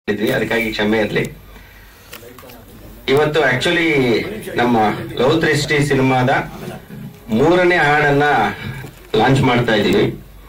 ಇದ್ವಿ ಅದಕ್ಕಾಗಿ ಕ್ಷಮೆ ಇರಲಿ ಇವತ್ತು ಆಕ್ಚುಲಿ ನಮ್ಮ ಲವ್ ತ್ರಿಸ್ಟಿ ಸಿನಿಮಾದ ಮೂರನೇ ಹಾಡನ್ನ ಲಾಂಚ್ ಮಾಡ್ತಾ ಇದ್ದೀವಿ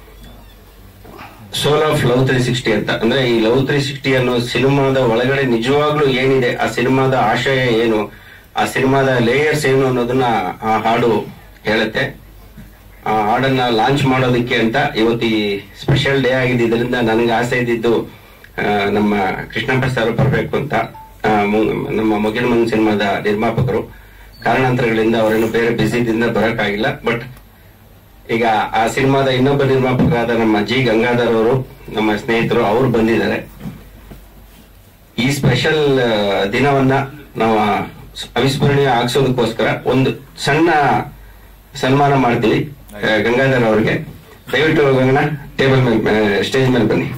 soul of love three sixty ಅಂತ ಅಂದ್ರೆ ಈ ಲವ್ ತ್ರೀ ಸಿಕ್ಸ್ಟಿ ಅನ್ನೋ ಸಿನಿಮಾದ ಒಳಗಡೆ ನಿಜವಾಗ್ಲೂ ಏನಿದೆ ಆ ಸಿನಿಮಾದ ಆಶಯ ಏನು ಆ ಸಿನಿಮಾದ ಲೇಯರ್ಸ್ ಏನು ಅನ್ನೋದನ್ನ ಆ ಹಾಡು ಹೇಳುತ್ತೆ ಆ ಹಾಡನ್ನ ಲಾಂಚ್ ಮಾಡೋದಕ್ಕೆ ಅಂತ ಇವತ್ತು ಈ ಸ್ಪೆಷಲ್ ಡೇ ಆಗಿದೆ ಇದರಿಂದ ನನಗೆ ಆಸೆ ಇದ್ದಿದ್ದು ಆ, ನಮ್ಮ ಕೃಷ್ಣಪ್ಪ ಸರ್ ಬರಬೇಕು ಅಂತ ಆ, ಮು- ನಮ್ಮ ಮೊಗಿಲ್ ಮನ್ ಸಿನಿಮಾದ ನಿರ್ಮಾಪಕರು ಕಾರಣಾಂತರಗಳಿಂದ ಅವರೇನು ಬೇರೆ ಬಿಸಿದಿಂದ ಬರೋಕ್ಕಾಗಿಲ್ಲ ಬಟ್ ಈಗ ಆ ಸಿನಿಮಾದ ಇನ್ನೊಬ್ಬ ನಿರ್ಮಾಪಕರಾದ ನಮ್ಮ ಜಿ ಗಂಗಾಧರ್ ಅವರು ನಮ್ಮ ಸ್ನೇಹಿತರು ಅವರು ಬಂದಿದ್ದಾರೆ ಈ ಸ್ಪೆಷಲ್ ದಿನವನ್ನ ನಾವು ಅವಿಸ್ಮರಣೀಯ ಆಗಿಸೋದಕ್ಕೋಸ್ಕರ ಒಂದು ಸಣ್ಣ ಸನ್ಮಾನ ಮಾಡ್ತೀವಿ ಆ, ಗಂಗಾಧರ್ ಅವರಿಗೆ ದಯವಿಟ್ಟು ಗಂಗಣ್ಣ ಟೇಬಲ್ ಮೇಲೆ ಸ್ಟೇಜ್ ಮೇಲೆ ಬನ್ನಿ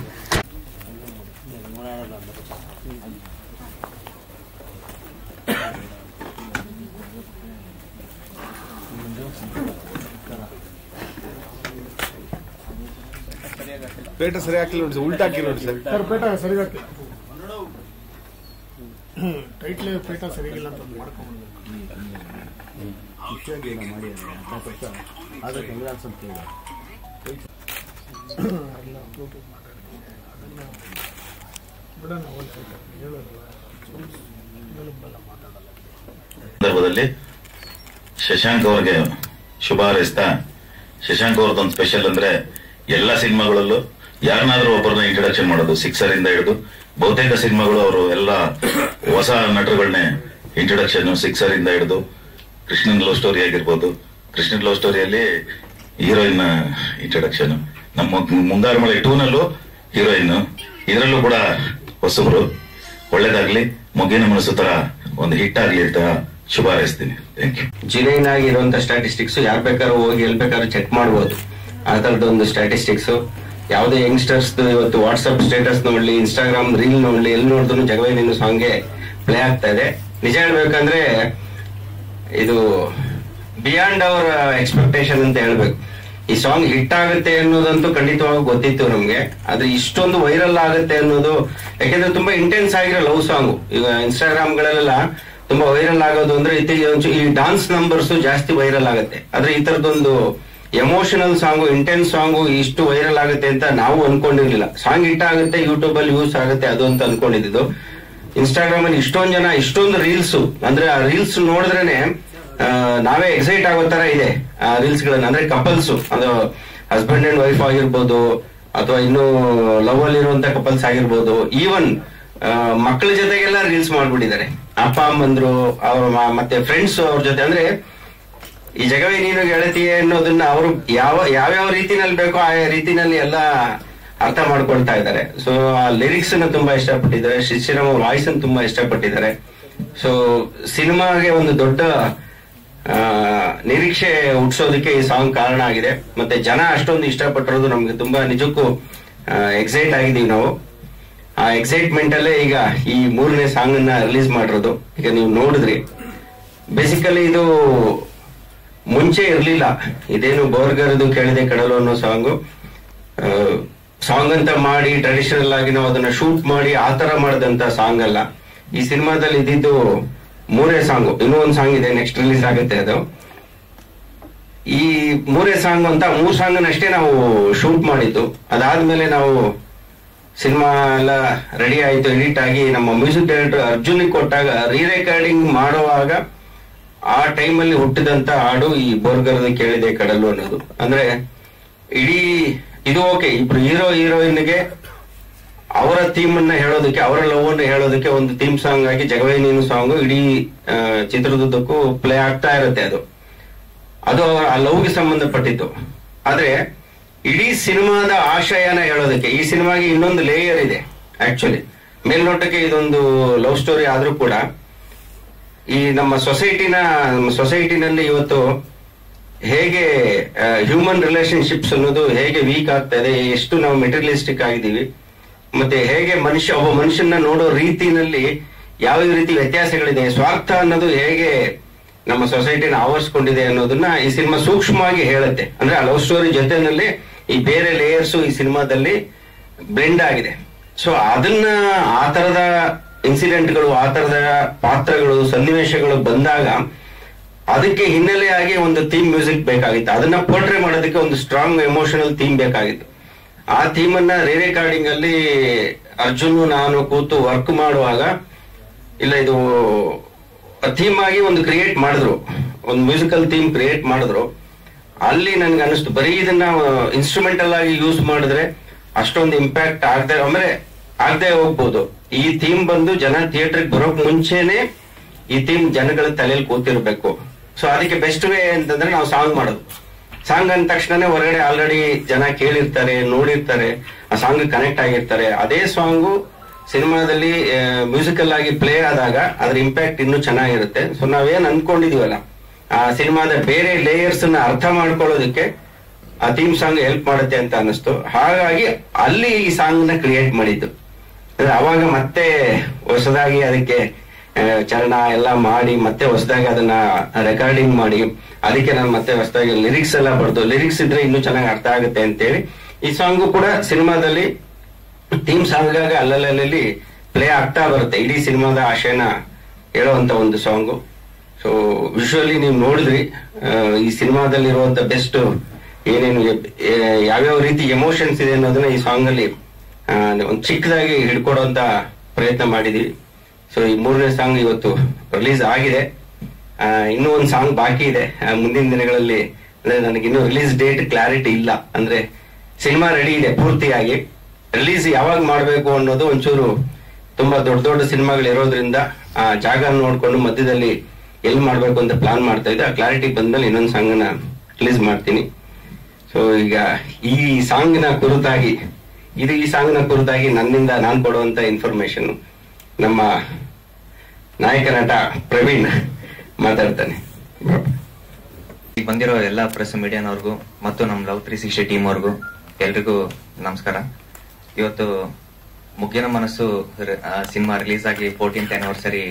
ಪೇಟ ಸರಿ ಹಾಕಿಲ್ಲ ನೋಡಿ ಸರ್ ಉಲ್ಟಾ ಹಾಕಿಲ್ಲ ನೋಡಿ ಸರ್ ಸರ್ ಪೇಟ ಸರಿಗಾಕಿ ಟೈಟ್ಲ್ ಪೇಟ ಸರಿಗಿಲ್ಲ ಅಂತ ಒಂದು ಮಾಡ್ಕೊಂಡ್ಬಂದ್ಬೇಕು ಎಲ್ಲ ಬ್ಲೂಟೂತ್ ಮಾತಾಡ್ತೀನಿ ಅದನ್ನ ಬಿಡೋಣ ಒಂದು ಸೆಕೆಂಡ್ ಹೇಳೋದಲ್ಲ ಮೇಲುಬ್ಬೆಲ್ಲ ಮಾತಾಡಲ್ಲ ಸಂದರ್ಭದಲ್ಲಿ ಶಶಾಂಕ್ ಅವ್ರಿಗೆ ಶುಭ ಹಾರೈಸ್ತಾ ಶಶಾಂಕ್ ಅವ್ರದ್ದೊಂದು ಸ್ಪೆಷಲ್ ಅಂದ್ರೆ ಎಲ್ಲಾ ಸಿನಿಮಾಗಳಲ್ಲೂ ಯಾರನ್ನಾದ್ರೂ ಒಬ್ಬರನ್ನ ಇಂಟ್ರಡಕ್ಷನ್ ಮಾಡೋದು ಸಿಕ್ಸರ್ ಇಂದ ಹಿಡಿದು ಬಹುತೇಕ ಸಿನಿಮಾಗಳು ಅವರು ಎಲ್ಲ ಹೊಸ ನಟರುಗಳನ್ನೇ ಇಂಟ್ರಡಕ್ಷನ್ ಸಿಕ್ಸರ್ ಇಂದ ಹಿಡಿದು ಕೃಷ್ಣನ್ ಲವ್ ಸ್ಟೋರಿ ಆಗಿರ್ಬೋದು ಕೃಷ್ಣನ್ ಲವ್ ಸ್ಟೋರಿಯಲ್ಲಿ ಹೀರೋಯಿನ್ ಇಂಟ್ರಡಕ್ಷನ್ ನಮ್ಮ ಮುಂಗಾರು ಮಳೆ ಟೂನಲ್ಲೂ ಹೀರೋಯಿನ್ ಇದರಲ್ಲೂ ಕೂಡ ಹೊಸಬ್ರು ಒಳ್ಳೇದಾಗ್ಲಿ ಮೊಗ್ಗಿನ ಮನಸ್ಸು ತರ ಒಂದು ಹಿಟ್ ಆಗ್ಲಿ ಅಂತ ಶುಭ ಹಾರೈಸ್ತೀನಿ ಥ್ಯಾಂಕ್ ಯು ಜಿನೈನ್ ಆಗಿರುವಂತ ಸ್ಟ್ಯಾಟಿಸ್ಟಿಕ್ಸ್ ಯಾರು ಬೇಕಾದ್ರೂ ಹೋಗಿ ಎಲ್ಲಿ ಬೇಕಾದ್ರೂ ಚೆಕ್ ಮಾಡಬಹುದು ಆ ತರದ ಒಂದು ಸ್ಟ್ಯಾಟಿಸ್ಟಿಕ್ಸ್ ಯಾವುದೇ ಯಂಗ್ಸ್ಟರ್ಸ್ ಇವತ್ತು ವಾಟ್ಸ್ಆಪ್ ಸ್ಟೇಟಸ್ ನೋಡ್ಲಿ ಇನ್ಸ್ಟಾಗ್ರಾಮ್ ರೀಲ್ ನೋಡ್ಲಿ ಎಲ್ಲಿ ನೋಡಿದ್ರು ಜಗವೇ ನೀನು ಸಾಂಗ್ಗೆ ಪ್ಲೇ ಆಗ್ತಾ ಇದೆ ನಿಜ ಹೇಳ್ಬೇಕಂದ್ರೆ ಇದು ಬಿಯಾಂಡ್ ಅವರ್ ಎಕ್ಸ್ಪೆಕ್ಟೇಷನ್ ಅಂತ ಹೇಳ್ಬೇಕು ಈ ಸಾಂಗ್ ಹಿಟ್ ಆಗುತ್ತೆ ಅನ್ನೋದಂತೂ ಖಂಡಿತವಾಗಿ ಗೊತ್ತಿತ್ತು ನಮ್ಗೆ ಆದ್ರೆ ಇಷ್ಟೊಂದು ವೈರಲ್ ಆಗುತ್ತೆ ಅನ್ನೋದು ಯಾಕೆಂದ್ರೆ ತುಂಬಾ ಇಂಟೆನ್ಸ್ ಆಗಿರೋ ಲವ್ ಸಾಂಗ್ ಈಗ ಇನ್ಸ್ಟಾಗ್ರಾಮ್ ಗಳಲ್ಲೆಲ್ಲ ತುಂಬಾ ವೈರಲ್ ಆಗೋದು ಅಂದ್ರೆ ಇತ್ತೀಚೆಗೆ ಒಂಚೂರು ಈ ಡಾನ್ಸ್ ನಂಬರ್ಸ್ ಜಾಸ್ತಿ ವೈರಲ್ ಆಗುತ್ತೆ ಆದ್ರೆ ಈ ತರದೊಂದು ಎಮೋಷನಲ್ ಸಾಂಗು ಇಂಟೆನ್ಸ್ ಸಾಂಗು ಇಷ್ಟು ವೈರಲ್ ಆಗುತ್ತೆ ಅಂತ ನಾವು ಅನ್ಕೊಂಡಿರ್ಲಿಲ್ಲ ಸಾಂಗ್ ಹಿಟ್ ಆಗುತ್ತೆ ಯೂಟ್ಯೂಬ್ ಅಲ್ಲಿ ಯೂಸ್ ಆಗುತ್ತೆ ಅದು ಅಂತ ಅನ್ಕೊಂಡಿದ್ದು ಇನ್ಸ್ಟಾಗ್ರಾಮ್ ಅಲ್ಲಿ ಇಷ್ಟೊಂದ್ ಜನ ಇಷ್ಟೊಂದು ರೀಲ್ಸ್ ಅಂದ್ರೆ ಆ ರೀಲ್ಸ್ ನೋಡಿದ್ರೇನೆ ಆ, ನಾವೇ ಎಕ್ಸೈಟ್ ಆಗೋ ತರ ಇದೆ ಆ ರೀಲ್ಸ್ ಗಳನ್ನ ಅಂದ್ರೆ ಕಪಲ್ಸ್ ಅದು ಹಸ್ಬೆಂಡ್ ಅಂಡ್ ವೈಫ್ ಆಗಿರ್ಬೋದು ಅಥವಾ ಇನ್ನು ಲವ್ ಅಲ್ಲಿ ಇರುವಂತ ಕಪಲ್ಸ್ ಆಗಿರ್ಬೋದು ಈವನ್ ಮಕ್ಕಳ ಜೊತೆಗೆಲ್ಲ ರೀಲ್ಸ್ ಮಾಡ್ಬಿಟ್ಟಿದ್ದಾರೆ ಅಪ್ಪ ಅಮ್ಮಂದ್ರು ಅವ್ರ ಮ- ಮತ್ತೆ ಫ್ರೆಂಡ್ಸ್ ಅವ್ರ ಜೊತೆ ಅಂದ್ರೆ ಈ ಜಗವೇ ನೀನು ಗೆಳತಿ ಅನ್ನೋದನ್ನ ಅವರು ಯಾವ ಯಾವ್ಯಾವ ರೀತಿನಲ್ಲಿ ಬೇಕೋ ಆ ರೀತಿನಲ್ಲಿ ಎಲ್ಲ ಅರ್ಥ ಮಾಡ್ಕೊಳ್ತಾ ಇದ್ದಾರೆ ಸೊ ಆ ಲಿರಿಕ್ಸ್ ಅನ್ನ ತುಂಬಾ ಇಷ್ಟಪಟ್ಟಿದ್ದಾರೆ ಶ್ರೀಶ್ರೀರಾಮ್ ಅವ್ರ ವಾಯ್ಸ್ ಅನ್ನು ತುಂಬಾ ಇಷ್ಟಪಟ್ಟಿದ್ದಾರೆ ಸೊ ಸಿನಿಮಾಗೆ ಒಂದು ದೊಡ್ಡ ಆ, ನಿರೀಕ್ಷೆ ಹುಟ್ಸೋದಕ್ಕೆ ಈ ಸಾಂಗ್ ಕಾರಣ ಆಗಿದೆ ಮತ್ತೆ ಜನ ಅಷ್ಟೊಂದು ಇಷ್ಟಪಟ್ಟಿರೋದು ನಮ್ಗೆ ತುಂಬಾ ನಿಜಕ್ಕೂ ಎಕ್ಸೈಟ್ ಆಗಿದೀವಿ ನಾವು ಆ ಎಕ್ಸೈಟ್ಮೆಂಟ್ ಅಲ್ಲೇ ಈಗ ಈ ಮೂರನೇ ಸಾಂಗ್ ಅನ್ನ ರಿಲೀಸ್ ಮಾಡಿರೋದು ಈಗ ನೀವು ನೋಡಿದ್ರಿ ಬೇಸಿಕಲಿ ಇದು ಮುಂಚೆ ಇರ್ಲಿಲ್ಲ ಇದೇನು ಬೋರ್ಗರದು ಕೇಳಿದೆ ಕಡಲು ಅನ್ನೋ ಸಾಂಗು ಸಾಂಗ್ ಅಂತ ಮಾಡಿ ಟ್ರೆಡಿಷನಲ್ ಆಗಿ ನಾವು ಅದನ್ನ ಶೂಟ್ ಮಾಡಿ ಆ ತರ ಮಾಡಿದಂತ ಸಾಂಗ್ ಅಲ್ಲ ಈ ಸಿನಿಮಾದಲ್ಲಿ ಇದ್ದಿದ್ದು ಮೂರೇ ಸಾಂಗು ಇನ್ನೂ ಒಂದು ಸಾಂಗ್ ಇದೆ ನೆಕ್ಸ್ಟ್ ರಿಲೀಸ್ ಆಗುತ್ತೆ ಅದು ಈ ಮೂರೇ ಸಾಂಗ್ ಅಂತ ಮೂರ್ ಸಾಂಗ್ ಅಷ್ಟೇ ನಾವು ಶೂಟ್ ಮಾಡಿದ್ದು ಅದಾದ್ಮೇಲೆ ನಾವು ಸಿನಿಮಾ ಎಲ್ಲ ರೆಡಿ ಆಯ್ತು ಎಡಿಟ್ ಆಗಿ ನಮ್ಮ ಮ್ಯೂಸಿಕ್ ಡೈರೆಕ್ಟರ್ ಅರ್ಜುನ್ ಕೊಟ್ಟಾಗ ರೀ ರೆಕಾರ್ಡಿಂಗ್ ಮಾಡುವಾಗ ಆ ಟೈಮಲ್ಲಿ ಹುಟ್ಟಿದಂತ ಹಾಡು ಈ ಬೋರ್ಗರದ ಕೇಳಿದೆ ಕಡಲು ಅನ್ನೋದು ಅಂದ್ರೆ ಇಡೀ ಇದು ಓಕೆ ಇಬ್ರು ಹೀರೋ ಹೀರೋಯಿನ್ಗೆ ಅವರ ಥೀಮ್ ಅನ್ನ ಹೇಳೋದಕ್ಕೆ ಅವರ ಲವ್ ಅನ್ನು ಹೇಳೋದಕ್ಕೆ ಒಂದು ಥೀಮ್ ಸಾಂಗ್ ಆಗಿ ಜಗವೇ ನೀನು ಸಾಂಗ್ ಇಡೀ ಆ, ಚಿತ್ರದುದ್ದಕ್ಕೂ ಪ್ಲೇ ಆಗ್ತಾ ಇರುತ್ತೆ ಅದು ಅದು ಅವರ ಆ ಲವ್ಗೆ ಸಂಬಂಧಪಟ್ಟಿತ್ತು ಆದ್ರೆ ಇಡೀ ಸಿನಿಮಾದ ಆಶಯನ ಹೇಳೋದಕ್ಕೆ ಈ ಸಿನಿಮಾಗೆ ಇನ್ನೊಂದು ಲೇಯರ್ ಇದೆ ಆಕ್ಚುಲಿ ಮೇಲ್ನೋಟಕ್ಕೆ ಇದೊಂದು ಲವ್ ಸ್ಟೋರಿ ಆದ್ರೂ ಕೂಡ ಈ ನಮ್ಮ ಸೊಸೈಟಿನ ನಮ್ಮ ಸೊಸೈಟಿನಲ್ಲಿ ಇವತ್ತು ಹೇಗೆ ಹ್ಯೂಮನ್ ರಿಲೇಶನ್ಶಿಪ್ಸ್ ಅನ್ನೋದು ಹೇಗೆ ವೀಕ್ ಆಗ್ತಾ ಇದೆ ಎಷ್ಟು ನಾವು ಮೆಟೀರಿಯಲಿಸ್ಟಿಕ್ ಆಗಿದ್ದೀವಿ ಮತ್ತೆ ಹೇಗೆ ಮನುಷ್ಯ ಒಬ್ಬ ಮನುಷ್ಯನ ನೋಡೋ ರೀತಿನಲ್ಲಿ ಯಾವ ರೀತಿ ವ್ಯತ್ಯಾಸಗಳಿದೆ ಸ್ವಾರ್ಥ ಅನ್ನೋದು ಹೇಗೆ ನಮ್ಮ ಸೊಸೈಟಿನ ಆವರಿಸ್ಕೊಂಡಿದೆ ಅನ್ನೋದನ್ನ ಈ ಸಿನಿಮಾ ಸೂಕ್ಷ್ಮವಾಗಿ ಹೇಳುತ್ತೆ ಅಂದ್ರೆ ಆ ಲವ್ ಸ್ಟೋರಿ ಜೊತೆನಲ್ಲಿ ಈ ಬೇರೆ ಲೇಯರ್ಸ್ ಈ ಸಿನಿಮಾದಲ್ಲಿ ಬ್ಲೆಂಡ್ ಆಗಿದೆ ಸೊ ಅದನ್ನ ಆ ತರದ ಇನ್ಸಿಡೆಂಟ್ಗಳು ಆ ತರದ ಪಾತ್ರಗಳು ಸನ್ನಿವೇಶಗಳು ಬಂದಾಗ ಅದಕ್ಕೆ ಹಿನ್ನೆಲೆಯಾಗಿ ಒಂದು ಥೀಮ್ ಮ್ಯೂಸಿಕ್ ಬೇಕಾಗಿತ್ತು ಅದನ್ನ ಪೋರ್ಟ್ರೆ ಮಾಡೋದಕ್ಕೆ ಒಂದು ಸ್ಟ್ರಾಂಗ್ ಎಮೋಷನಲ್ ಥೀಮ್ ಬೇಕಾಗಿತ್ತು ಆ ಥೀಮ್ ಅನ್ನ ರೀ ರೆಕಾರ್ಡಿಂಗ್ ಅಲ್ಲಿ ಅರ್ಜುನ್ ನಾನು ಕೂತು ವರ್ಕ್ ಮಾಡುವಾಗ ಇಲ್ಲ ಇದು ಥೀಮ್ ಆಗಿ ಒಂದು ಕ್ರಿಯೇಟ್ ಮಾಡಿದ್ರು ಒಂದು ಮ್ಯೂಸಿಕಲ್ ಥೀಮ್ ಕ್ರಿಯೇಟ್ ಮಾಡಿದ್ರು ಅಲ್ಲಿ ನನ್ಗೆ ಅನಿಸ್ತು ಬರೀ ಇದನ್ನ ಇನ್ಸ್ಟ್ರೂಮೆಂಟಲ್ ಆಗಿ ಯೂಸ್ ಮಾಡಿದ್ರೆ ಅಷ್ಟೊಂದು ಇಂಪ್ಯಾಕ್ಟ್ ಆಗದೆ ಆಮೇಲೆ ಆಗದೆ ಹೋಗ್ಬೋದು ಈ ಥೀಮ್ ಬಂದು ಜನ ಥಿಯೇಟರ್ಗೆ ಬರೋಕ್ ಮುಂಚೆನೆ ಈ ಥೀಮ್ ಜನಗಳ ತಲೆಯಲ್ಲಿ ಕೂತಿರ್ಬೇಕು ಸೊ ಅದಕ್ಕೆ ಬೆಸ್ಟ್ ವೇ ಅಂತಂದ್ರೆ ನಾವು ಸಾಂಗ್ ಮಾಡೋದು ಸಾಂಗ್ ಅಂದ ತಕ್ಷಣನೇ ಹೊರಗಡೆ ಆಲ್ರೆಡಿ ಜನ ಕೇಳಿರ್ತಾರೆ ನೋಡಿರ್ತಾರೆ ಆ ಸಾಂಗ್ ಕನೆಕ್ಟ್ ಆಗಿರ್ತಾರೆ ಅದೇ ಸಾಂಗು ಸಿನಿಮಾದಲ್ಲಿ ಮ್ಯೂಸಿಕಲ್ ಆಗಿ ಪ್ಲೇ ಆದಾಗ ಅದ್ರ ಇಂಪ್ಯಾಕ್ಟ್ ಇನ್ನೂ ಚೆನ್ನಾಗಿರುತ್ತೆ ಸೊ ನಾವೇನ್ ಅನ್ಕೊಂಡಿದೀವಲ್ಲ ಆ ಸಿನಿಮಾದ ಬೇರೆ ಲೇಯರ್ಸ್ ನ ಅರ್ಥ ಮಾಡ್ಕೊಳ್ಳೋದಕ್ಕೆ ಆ ಥೀಮ್ ಸಾಂಗ್ ಹೆಲ್ಪ್ ಮಾಡುತ್ತೆ ಅಂತ ಅನಿಸ್ತು ಹಾಗಾಗಿ ಅಲ್ಲಿ ಈ ಸಾಂಗ್ ನ ಕ್ರಿಯೇಟ್ ಮಾಡಿದ್ದು ಅಂದ್ರೆ ಅವಾಗ ಮತ್ತೆ ಹೊಸದಾಗಿ ಅದಕ್ಕೆ ಆ, ಚರಣ ಎಲ್ಲ ಮಾಡಿ ಮತ್ತೆ ಹೊಸದಾಗಿ ಅದನ್ನ ರೆಕಾರ್ಡಿಂಗ್ ಮಾಡಿ ಅದಕ್ಕೆ ನಾನು ಮತ್ತೆ ಹೊಸದಾಗಿ ಲಿರಿಕ್ಸ್ ಎಲ್ಲ ಬರ್ದು ಲಿರಿಕ್ಸ್ ಇದ್ರೆ ಇನ್ನೂ ಚೆನ್ನಾಗಿ ಅರ್ಥ ಆಗುತ್ತೆ ಅಂತೇಳಿ ಈ ಸಾಂಗು ಕೂಡ ಸಿನಿಮಾದಲ್ಲಿ ಥೀಮ್ ಸಾಂಗ್ ಆಗ ಅಲ್ಲಲ್ಲಿ ಪ್ಲೇ ಆಗ್ತಾ ಬರುತ್ತೆ ಇಡೀ ಸಿನಿಮಾದ ಆಶಯನ ಹೇಳುವಂತ ಒಂದು ಸಾಂಗು ಸೊ ವಿಶುವಲಿ ನೀವು ನೋಡಿದ್ರಿ ಆ, ಈ ಸಿನಿಮಾದಲ್ಲಿರುವಂತ ಬೆಸ್ಟ್ ಏನೇನು ಎ- ಎ- ಯಾವ್ಯಾವ ರೀತಿ ಎಮೋಷನ್ಸ್ ಇದೆ ಅನ್ನೋದನ್ನ ಈ ಸಾಂಗ್ ಅಲ್ಲಿ ಆ, ಒಂದು ಚಿಕ್ಕದಾಗಿ ಹಿಡ್ಕೊಡುವಂತ ಪ್ರಯತ್ನ ಮಾಡಿದೀವಿ ಸೊ ಈ ಮೂರನೇ ಸಾಂಗ್ ಇವತ್ತು ರಿಲೀಸ್ ಆಗಿದೆ ಆ, ಇನ್ನೂ ಒಂದು ಸಾಂಗ್ ಬಾಕಿ ಇದೆ ಆ, ಮುಂದಿನ ದಿನಗಳಲ್ಲಿ ಅಂದ್ರೆ ನನಗೆ ಇನ್ನೂ ರಿಲೀಸ್ ಡೇಟ್ ಕ್ಲಾರಿಟಿ ಇಲ್ಲ ಅಂದ್ರೆ ಸಿನಿಮಾ ರೆಡಿ ಇದೆ ಪೂರ್ತಿಯಾಗಿ ರಿಲೀಸ್ ಯಾವಾಗ ಮಾಡಬೇಕು ಅನ್ನೋದು ಒಂಚೂರು ತುಂಬಾ ದೊಡ್ಡ ದೊಡ್ಡ ಸಿನಿಮಾಗಳು ಇರೋದ್ರಿಂದ ಆ ಜಾಗ ನೋಡ್ಕೊಂಡು ಮಧ್ಯದಲ್ಲಿ ಎಲ್ಲಿ ಮಾಡ್ಬೇಕು ಅಂತ ಪ್ಲಾನ್ ಮಾಡ್ತಾ ಇದ್ದೆ ಆ ಕ್ಲಾರಿಟಿ ಬಂದ್ಮೇಲೆ ಇನ್ನೊಂದು ಸಾಂಗ್ ನ ರಿಲೀಸ್ ಮಾಡ್ತೀನಿ ಸೊ ಈಗ ಈ ಸಾಂಗ್ ನ ಕುರಿತಾಗಿ ಇದು ಈ ಸಾಂಗ್ ನ ಕುರಿತಾಗಿ ನನ್ನಿಂದ ನಾನ್ ಕೊಡುವಂತ ಇನ್ಫಾರ್ಮೇಶನ್ ನಮ್ಮ ನಾಯಕ ನಟ ಪ್ರವೀಣ್ ಮಾತಾಡ್ತಾನೆ ಈಗ ಬಂದಿರೋ ಎಲ್ಲ ಪ್ರೆಸ್ ಮೀಡಿಯಾನವ್ರಿಗೂ ಮತ್ತು ನಮ್ಮ ಲವ್ ತ್ರೀ ಸಿಕ್ಸ್ಟಿ ಟೀಮ್ ಅವ್ರಿಗೂ ಎಲ್ರಿಗೂ ನಮಸ್ಕಾರ ಇವತ್ತು ಮುಗ್ಗಿನ ಮನಸ್ಸು ಸಿನಿಮಾ ರಿಲೀಸ್ ಆಗಿ ಫೋರ್ಟೀನ್ತ್ ಆನಿವರ್ಸರಿ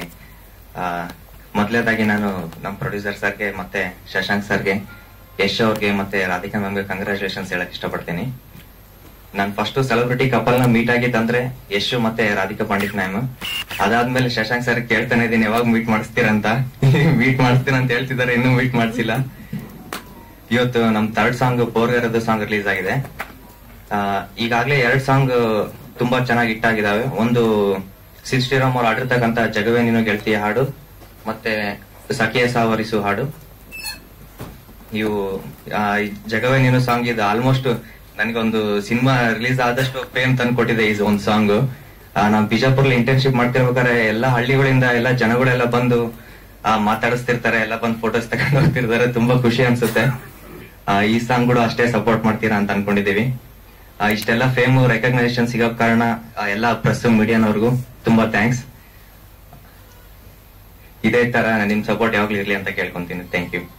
ಮೊದಲೇದಾಗಿ ನಾನು ನಮ್ಮ ಪ್ರೊಡ್ಯೂಸರ್ ಸರ್ಗೆ ಮತ್ತೆ ಶಶಾಂಕ್ ಸರ್ಗೆ ಯಶ್ ಅವ್ರಿಗೆ ಮತ್ತೆ ರಾಧಿಕಾ ಮ್ಯಾಮ್ಗೆ ಕಂಗ್ರಾಚುಲೇಷನ್ಸ್ ಹೇಳಕ್ ಇಷ್ಟಪಡ್ತೀನಿ ನಾನು ಫಸ್ಟ್ ಸೆಲೆಬ್ರಿಟಿ ಕಪಲ್ ನ ಮೀಟ್ ಆಗಿತ್ತಂದ್ರೆ ಯಶ್ ಮತ್ತೆ ರಾಧಿಕಾ ಪಂಡಿತ್ ಮ್ಯಾಮ್ ಅದಾದ್ಮೇಲೆ ಶಶಾಂಕ್ ಸರ್ ಕೇಳ್ತಾನೆ ಇದೀನಿ ಯಾವಾಗ ಮೀಟ್ ಮಾಡಿಸ್ತೀರಂತ ಮೀಟ್ ಮಾಡಿಸ್ತೀನಿ ಅಂತ ಹೇಳ್ತಿದ್ದಾರೆ ಇನ್ನೂ ಮೀಟ್ ಮಾಡಿಸಿಲ್ಲ ಇವತ್ತು ನಮ್ ಥರ್ಡ್ ಸಾಂಗ್ ಪೋರ್ಗರದ ಸಾಂಗ್ ರಿಲೀಸ್ ಆಗಿದೆ ಆ, ಈಗಾಗ್ಲೇ ಎರಡ್ ಸಾಂಗ್ ತುಂಬಾ ಚೆನ್ನಾಗಿ ಹಿಟ್ಟಾಗಿದಾವೆ ಒಂದು ಸಿದ್ ಶ್ರೀರಾಮ್ ಅವ್ರು ಆಡಿರ್ತಕ್ಕಂತ ಜಗವೇ ನೀನು ಗೆಳತಿಯ ಹಾಡು ಮತ್ತೆ ಸಖಿಯ ಸಾವರಿಸು ಹಾಡು ಇವು ಆ, ಈ ಜಗವೇ ನೀನು ಸಾಂಗ್ ಇದು ಆಲ್ಮೋಸ್ಟ್ ನನಗೊಂದು ಸಿನಿಮಾ ರಿಲೀಸ್ ಆದಷ್ಟು ಪ್ರೇಮ್ ತಂದು ಕೊಟ್ಟಿದೆ ಈ ಒಂದು ಸಾಂಗ್ ನಾವು ಬಿಜಾಪುರ್ಲಿ ಇಂಟರ್ನ್ಶಿಪ್ ಮಾಡ್ತಿರ್ಬೇಕಾದ್ರೆ ಎಲ್ಲ ಹಳ್ಳಿಗಳಿಂದ ಎಲ್ಲ ಜನಗಳೆಲ್ಲ ಬಂದು ಆ, ಮಾತಾಡಿಸ್ತಿರ್ತಾರೆ ಎಲ್ಲ ಬಂದು ಫೋಟೋಸ್ ತಗೊಂಡು ಹೋಗ್ತಿರ್ತಾರೆ ತುಂಬಾ ಖುಷಿ ಅನ್ಸುತ್ತೆ ಆ, ಈ ಸಾಂಗ್ ಕೂಡ ಅಷ್ಟೇ ಸಪೋರ್ಟ್ ಮಾಡ್ತೀರಾ ಅಂತ ಅನ್ಕೊಂಡಿದೀವಿ ಆ, ಇಷ್ಟೆಲ್ಲ ಫೇಮ್ ರೆಕಗ್ನೈಸೇಷನ್ ಸಿಗೋ ಕಾರಣ ಆ, ಎಲ್ಲ ಪ್ರೆಸ್ ಮೀಡಿಯಾನವ್ರಿಗೂ ತುಂಬಾ ಥ್ಯಾಂಕ್ಸ್ ಇದೇ ತರ ನಿಮ್ ಸಪೋರ್ಟ್ ಯಾವಾಗ್ಲೂ ಇರ್ಲಿ ಅಂತ ಕೇಳ್ಕೊಂತೀನಿ thank you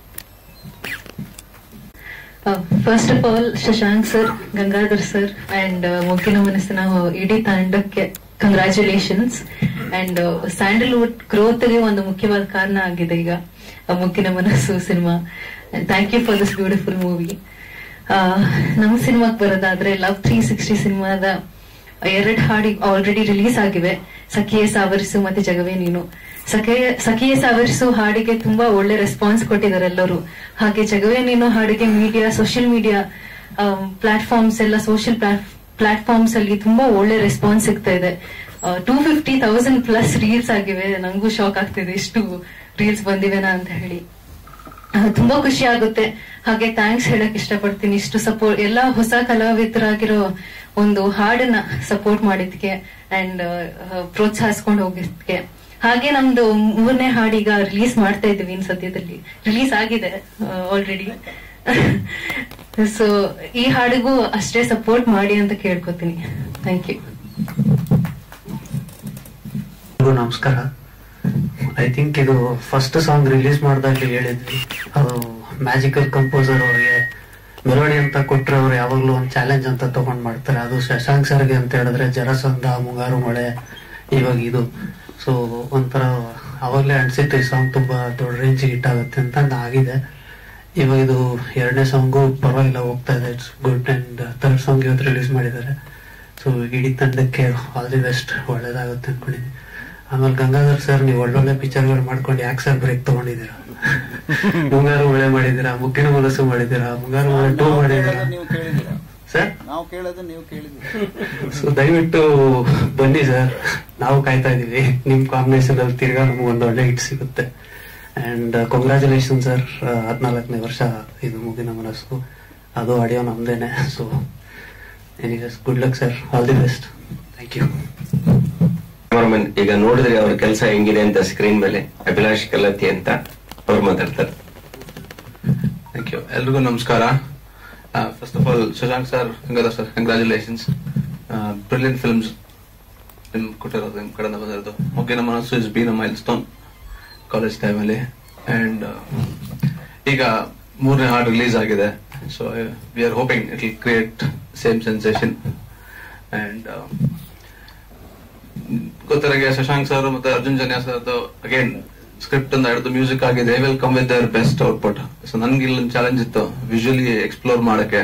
first of all Shashank sir Gangadhar sir and ಮುಗ್ಗಿನ ಮನಸ್ಸಿನ ಇಡೀ ತಂಡಕ್ಕೆ ಕಂಗ್ರ್ಯಾಚುಲೇಷನ್ಸ್ ಅಂಡ್ ಸ್ಯಾಂಡಲ್ವುಡ್ ಗ್ರೋತ್ಗೆ ಒಂದು ಮುಖ್ಯವಾದ ಕಾರಣ ಆಗಿದೆ ಈಗ ಆ Moggina Manasu cinema thank you for this beautiful movie ನಮ್ಮ ಸಿನಿಮಾಗೆ ಬರೋದಾದ್ರೆ ಲವ್ ತ್ರೀ ಸಿಕ್ಸ್ಟಿ ಸಿನಿಮಾದ ಎರಡ್ ಹಾಡಿ ಆಲ್ರೆಡಿ ರಿಲೀಸ್ ಆಗಿವೆ ಸಖಿಯೇ ಸಾವರಿಸು ಮತ್ತೆ ಜಗವೇ ನೀನು ಸಖಿಯ ಸಖಿಯೇ ಸಾವರಿಸು ಹಾಡಿಗೆ ತುಂಬಾ ಒಳ್ಳೆ ರೆಸ್ಪಾನ್ಸ್ ಕೊಟ್ಟಿದ್ದಾರೆ ಎಲ್ಲರೂ ಹಾಗೆ ಜಗವೇ ನೀನು ಹಾಡಿಗೆ ಮೀಡಿಯಾ ಸೋಷಿಯಲ್ ಮೀಡಿಯಾ ಪ್ಲಾಟ್ಫಾರ್ಮ್ಸ್ ಎಲ್ಲ ಸೋಷಿಯಲ್ ಪ್ಲಾಟ್ಫಾರ್ಮ್ಸ್ ಅಲ್ಲಿ ತುಂಬಾ ಒಳ್ಳೆ ರೆಸ್ಪಾನ್ಸ್ ಸಿಗ್ತಾ ಇದೆ two fifty thousand plus reels ಆಗಿವೆ ನಂಗೂ ಶಾಕ್ ಆಗ್ತಿದೆ ಇಷ್ಟು ರೀಲ್ಸ್ ಬಂದಿವೆನಾ ಅಂತ ಹೇಳಿ ಆ, ತುಂಬಾ ಖುಷಿ ಆಗುತ್ತೆ ಹಾಗೆ ಥ್ಯಾಂಕ್ಸ್ ಹೇಳಕ್ ಇಷ್ಟಪಡ್ತೀನಿ ಇಷ್ಟು ಸಪೋರ್ಟ್ ಎಲ್ಲ ಹೊಸ ಕಲಾವಿದರಾಗಿರೋ ಒಂದು ಹಾಡನ್ನ ಸಪೋರ್ಟ್ ಮಾಡಿದ್ಕೆ ಅಂಡ್ ಪ್ರೋತ್ಸಾಹಿಸ್ಕೊಂಡು ಹೋಗಿದ್ಕೆ ಹಾಗೆ ನಮ್ದು ಮೂರನೇ ಹಾಡೀಗ ರಿಲೀಸ್ ಮಾಡ್ತಾ ಇದೀವಿ ಇನ್ ಸದ್ಯದಲ್ಲಿ ರಿಲೀಸ್ ಆಗಿದೆ ಆಲ್ರೆಡಿ ಸೊ ಈ ಹಾಡಿಗೂ ಅಷ್ಟೇ ಸಪೋರ್ಟ್ ಮಾಡಿ ಅಂತ ಕೇಳ್ಕೊತೀನಿ ಥ್ಯಾಂಕ್ ಯು ಎಲ್ರಿಗೂ ನಮಸ್ಕಾರ ಐ ಥಿಂಕ್ ಇದು ಫಸ್ಟ್ ಸಾಂಗ್ ರಿಲೀಸ್ ಮಾಡಿದಾಗಲೇ ಹೇಳಿದ್ವಿ ಅದು ಮ್ಯಾಜಿಕಲ್ ಕಂಪೋಸರ್ ಅವರಿಗೆ ಮೆಲೋಡಿ ಅಂತ ಕೊಟ್ರೆ ಅವ್ರು ಯಾವಾಗ್ಲೂ ಒಂದು ಚಾಲೆಂಜ್ ಅಂತ ತಗೊಂಡ್ ಮಾಡ್ತಾರೆ ಅದು ಶಶಾಂಕ್ ಸರ್ಗೆ ಅಂತ ಹೇಳಿದ್ರೆ ಜರಸಂಧ ಮುಂಗಾರು ಮಳೆ ಇವಾಗ ಇದು ಸೊ ಒಂಥರ ಅವಾಗಲೇ ಅನ್ಸಿತ್ತು ಈ ಸಾಂಗ್ ತುಂಬಾ ದೊಡ್ಡ ರೇಂಜ್ ಹಿಟ್ ಆಗುತ್ತೆ ಅಂತ ಅದ್ ಆಗಿದೆ ಇವಾಗ ಇದು ಎರಡನೇ ಸಾಂಗು ಪರವಾಗಿಲ್ಲ ಹೋಗ್ತಾ ಇದೆ it's good and third song ಇವತ್ತು ರಿಲೀಸ್ ಮಾಡಿದ್ದಾರೆ ಸೊ ಇಡೀ ತಂಡಕ್ಕೆ ಆಲ್ ದಿ ಬೆಸ್ಟ್ ಒಳ್ಳೇದಾಗುತ್ತೆ ಅನ್ಕೊಂಡಿದ್ದೀನಿ ಆಮೇಲೆ ಗಂಗಾಧರ್ ಸರ್ ನೀವು ಒಳ್ಳೊಳ್ಳೆ ಪಿಕ್ಚರ್ಗಳು ಮಾಡ್ಕೊಂಡು ಯಾಕೆ ಸರ್ ಬ್ರೇಕ್ ತಗೊಂಡಿದ್ದೀರಾ ಮುಂಗಾರು ಮಳೆ ಮಾಡಿದ್ದೀರಾ ಮುಗ್ಗಿನ ಮನಸ್ಸು ಮಾಡಿದ್ದೀರಾ ಮುಂಗಾರು ಮಳೆ ಟೂ ಮಾಡಿದ್ದೀರಾ ನೀವು ಕೇಳಿದ್ದೀರಾ ಸರ್ ನಾವು ಕೇಳೋದು ನೀವು ಕೇಳಿದ್ದೀರಾ ಸೊ ದಯವಿಟ್ಟು ಬನ್ನಿ ಸರ್ ನಾವು ಕಾಯ್ತಾ ಇದೀವಿ ನಿಮ್ ಕಾಂಬಿನೇಷನ್ ಅಲ್ಲಿ ತಿರ್ಗಾ ನಮ್ಗೆ ಒಂದು ಒಳ್ಳೆ ಹಿಟ್ ಸಿಗುತ್ತೆ ಅಂಡ್ ಕಂಗ್ರ್ಯಾಚುಲೇಷನ್ ಸರ್ ಹದಿನಾಲ್ಕನೇ ವರ್ಷ ಇದು ಮುಗಿನ ಮನಸ್ಸು ಅದು ಆಡಿಯೋ ನಮ್ದೇನೆ so anyways good luck sir all the best thank you cameraman ಈಗ ನೋಡಿದ್ರೆ ಅವ್ರ ಕೆಲಸ ಹೆಂಗಿದೆ ಅಂತ ಸ್ಕ್ರೀನ್ ಮೇಲೆ ಅಭಿಲಾಷ್ ಕಲ್ಲತ್ತಿ ಅಂತ ಅವ್ರು ಮಾತಾಡ್ತಾರೆ ಥ್ಯಾಂಕ್ ಯು ಎಲ್ರಿಗೂ ನಮಸ್ಕಾರ first of all Shashank sir Gangadhar sir congratulations brilliant films ನಿಮ್ ಕೊಟ್ಟಿರೋದು ನಿಮ್ ಕಡೆಯಿಂದ ಬಂದಿರೋದು Moggina Manasu is been a milestone college ಟೈಮಲ್ಲಿ ಅಂಡ್ ಈಗ ಮೂರನೇ ಹಾಡು ರಿಲೀಸ್ ಆಗಿದೆ so we are hoping it will create same sensation and ಗೊತ್ತಿರಾಗೆ ಶಶಾಂಕ್ ಸರ್ ಮತ್ತೆ Arjun Janya sir again script ಅಂತ ಹಿಡಿದು ಮ್ಯೂಸಿಕ್ ಆಗಿದೆ will come with their best output so ನನ್ಗೆ ಇಲ್ಲೊಂದು ಚಾಲೆಂಜ್ ಇತ್ತು ವಿಜುವಲಿ ಎಕ್ಸ್ಪ್ಲೋರ್ ಮಾಡಕ್ಕೆ